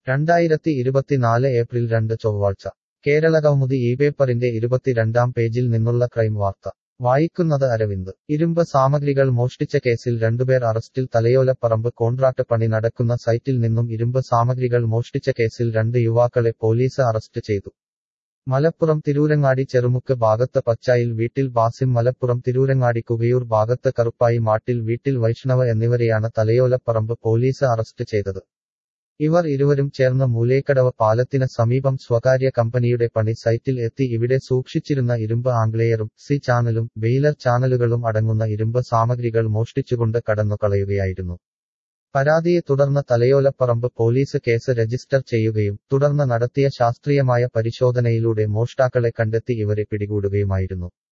രണ്ടായിരത്തി ഇരുപത്തിനാല് ഏപ്രിൽ രണ്ട് ചൊവ്വാഴ്ച കേരളകൗമുദി ഈ പേപ്പറിന്റെ ഇരുപത്തിരണ്ടാം പേജിൽ നിന്നുള്ള ക്രൈം വാർത്ത വായിക്കുന്നത് അരവിന്ദ് ഇരുമ്പ് സാമഗ്രികൾ മോഷ്ടിച്ച കേസിൽ രണ്ടുപേർ അറസ്റ്റിൽ തലയോലപ്പറമ്പ് കോൺട്രാക്ട് പണി നടക്കുന്ന സൈറ്റിൽ നിന്നും ഇരുമ്പ് സാമഗ്രികൾ മോഷ്ടിച്ച കേസിൽ രണ്ട് യുവാക്കളെ പോലീസ് അറസ്റ്റ് ചെയ്തു മലപ്പുറം തിരൂരങ്ങാടി ചെറുമുക്ക് ഭാഗത്ത് പച്ചായിൽ വീട്ടിൽ ബാസിം മലപ്പുറം തിരൂരങ്ങാടി കുകയൂർ ഭാഗത്ത് കറുപ്പായി മാട്ടിൽ വീട്ടിൽ വൈഷ്ണവ എന്നിവരെയാണ് തലയോലപ്പറമ്പ് പോലീസ് അറസ്റ്റ് ചെയ്തത് ഇവർ ഇരുവരും ചേർന്ന് മൂലേക്കടവ് പാലത്തിന് സമീപം സ്വകാര്യ കമ്പനിയുടെ പണി സൈറ്റിൽ എത്തി ഇവിടെ സൂക്ഷിച്ചിരുന്ന ഇരുമ്പ് ആംഗ്ലേയറും സി ചാനലും ബെയിലർ ചാനലുകളും അടങ്ങുന്ന ഇരുമ്പ് സാമഗ്രികൾ മോഷ്ടിച്ചുകൊണ്ട് കടന്നുകളയുകയായിരുന്നു പരാതിയെ തുടർന്ന് തലയോലപ്പറമ്പ് പോലീസ് കേസ് രജിസ്റ്റർ ചെയ്യുകയും തുടർന്ന് നടത്തിയ ശാസ്ത്രീയമായ പരിശോധനയിലൂടെ മോഷ്ടാക്കളെ കണ്ടെത്തി ഇവരെ പിടികൂടുകയുമായിരുന്നു